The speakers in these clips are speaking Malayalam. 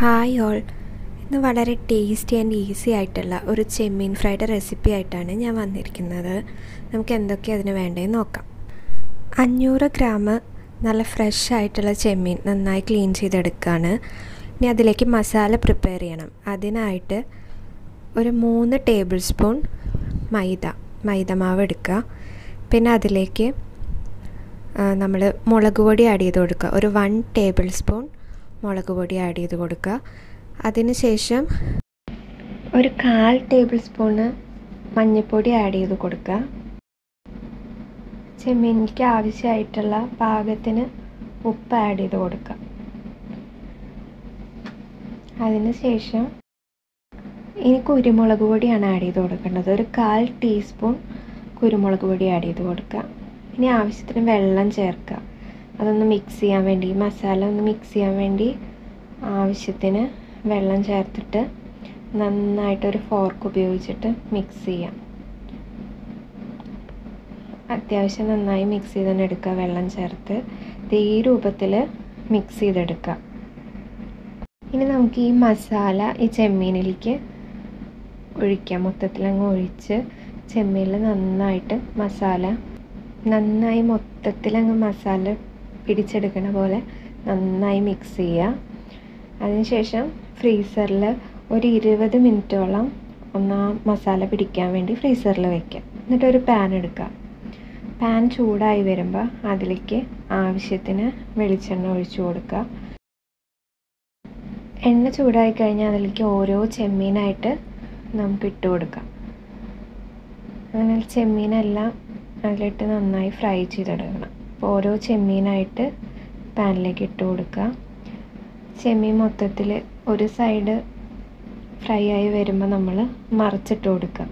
ഹായ് ഓൾ ഇന്ന് വളരെ ടേസ്റ്റി ആൻഡ് ഈസി ആയിട്ടുള്ള ഒരു ചെമ്മീൻ ഫ്രൈഡ് റെസിപ്പി ആയിട്ടാണ് ഞാൻ വന്നിരിക്കുന്നത് നമുക്ക് എന്തൊക്കെ അതിന് വേണ്ടതെന്ന് നോക്കാം അഞ്ഞൂറ് ഗ്രാം നല്ല ഫ്രഷ് ആയിട്ടുള്ള ചെമ്മീൻ നന്നായി ക്ലീൻ ചെയ്തെടുക്കുകയാണ് ഇനി അതിലേക്ക് മസാല പ്രിപ്പയർ ചെയ്യണം അതിനായിട്ട് ഒരു മൂന്ന് ടേബിൾ സ്പൂൺ മൈദ മൈദ മാവ് എടുക്കുക പിന്നെ അതിലേക്ക് നമ്മൾ മുളക് പൊടി ആഡ് ചെയ്ത് കൊടുക്കുക ഒരു വൺ ടേബിൾ സ്പൂൺ മുളക് പൊടി ആഡ് ചെയ്ത് കൊടുക്കുക അതിനുശേഷം ഒരു കാൽ ടേബിൾ സ്പൂണ് മഞ്ഞൾപ്പൊടി ആഡ് ചെയ്ത് കൊടുക്കുക ചെമ്മീനിക്ക് ആവശ്യമായിട്ടുള്ള പാകത്തിന് ഉപ്പ് ആഡ് ചെയ്ത് കൊടുക്കുക അതിനുശേഷം ഇനി കുരുമുളക് പൊടിയാണ് ആഡ് ചെയ്ത് കൊടുക്കേണ്ടത് ഒരു കാൽ ടീസ്പൂൺ കുരുമുളക് പൊടി ആഡ് ചെയ്ത് കൊടുക്കുക ഇനി ആവശ്യത്തിന് വെള്ളം ചേർക്കുക അതൊന്ന് മിക്സ് ചെയ്യാൻ വേണ്ടി മസാല ഒന്ന് മിക്സ് ചെയ്യാൻ വേണ്ടി ആവശ്യത്തിന് വെള്ളം ചേർത്തിട്ട് നന്നായിട്ടൊരു ഫോർക്ക് ഉപയോഗിച്ചിട്ട് മിക്സ് ചെയ്യാം അത്യാവശ്യം നന്നായി മിക്സ് ചെയ്ത് തന്നെ എടുക്കുക വെള്ളം ചേർത്ത് ഈ രൂപത്തിൽ മിക്സ് ചെയ്തെടുക്കുക ഇനി നമുക്ക് ഈ മസാല ഈ ചെമ്മീനിലേക്ക് ഒഴിക്കാം മൊത്തത്തിൽ അങ്ങ് ഒഴിച്ച് ചെമ്മീനിൽ നന്നായിട്ട് മസാല നന്നായി മൊത്തത്തിൽ അങ്ങ് മസാല പിടിച്ചെടുക്കണ പോലെ നന്നായി മിക്സ് ചെയ്യുക അതിനുശേഷം ഫ്രീസറിൽ ഒരു ഇരുപത് മിനിറ്റോളം ഒന്ന് ആ മസാല പിടിക്കാൻ വേണ്ടി ഫ്രീസറിൽ വയ്ക്കുക എന്നിട്ട് ഒരു പാൻ എടുക്കുക പാൻ ചൂടായി വരുമ്പോൾ അതിലേക്ക് ആവശ്യത്തിന് വെളിച്ചെണ്ണ ഒഴിച്ചു കൊടുക്കുക എണ്ണ ചൂടായി കഴിഞ്ഞാൽ അതിലേക്ക് ഓരോ ചെമ്മീനായിട്ട് നമുക്ക് ഇട്ട് കൊടുക്കാം അങ്ങനെ ചെമ്മീനെല്ലാം അതിലിട്ട് നന്നായി ഫ്രൈ ചെയ്തെടുക്കണം അപ്പോൾ ഓരോ ചെമ്മീനായിട്ട് പാനിലേക്ക് ഇട്ട് കൊടുക്കുക ചെമ്മീൻ മൊത്തത്തിൽ ഒരു സൈഡ് ഫ്രൈ ആയി വരുമ്പോൾ നമ്മൾ മറിച്ചിട്ട് കൊടുക്കുക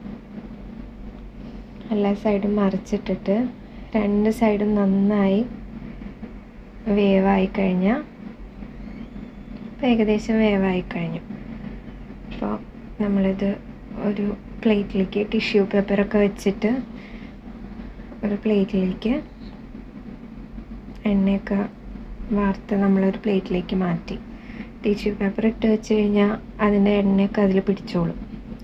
എല്ലാ സൈഡും മറിച്ചിട്ടിട്ട് രണ്ട് സൈഡും നന്നായി വേവായി കഴിഞ്ഞാൽ ഇപ്പോൾ ഏകദേശം വേവായി കഴിഞ്ഞു അപ്പോൾ നമ്മളിത് ഒരു പ്ലേറ്റിലേക്ക് ടിഷ്യൂ പേപ്പറൊക്കെ വെച്ചിട്ട് ഒരു പ്ലേറ്റിലേക്ക് എണ്ണയൊക്കെ വാർത്ത് നമ്മളൊരു പ്ലേറ്റിലേക്ക് മാറ്റി ടിഷ്യൂ പേപ്പർ ഇട്ട് വെച്ച് കഴിഞ്ഞാൽ അതിൻ്റെ എണ്ണയൊക്കെ അതിൽ പിടിച്ചോളും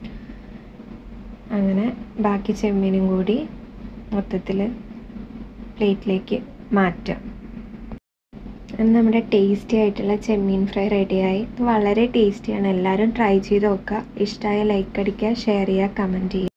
അങ്ങനെ ബാക്കി ചെമ്മീനും കൂടി മൊത്തത്തിൽ പ്ലേറ്റിലേക്ക് മാറ്റുക നമ്മുടെ ടേസ്റ്റി ആയിട്ടുള്ള ചെമ്മീൻ ഫ്രൈ റെഡിയായി വളരെ ടേസ്റ്റിയാണ് എല്ലാവരും ട്രൈ ചെയ്ത് നോക്കുക ഇഷ്ടമായ ലൈക്ക് അടിക്കുക ഷെയർ ചെയ്യുക കമൻറ്റ് ചെയ്യുക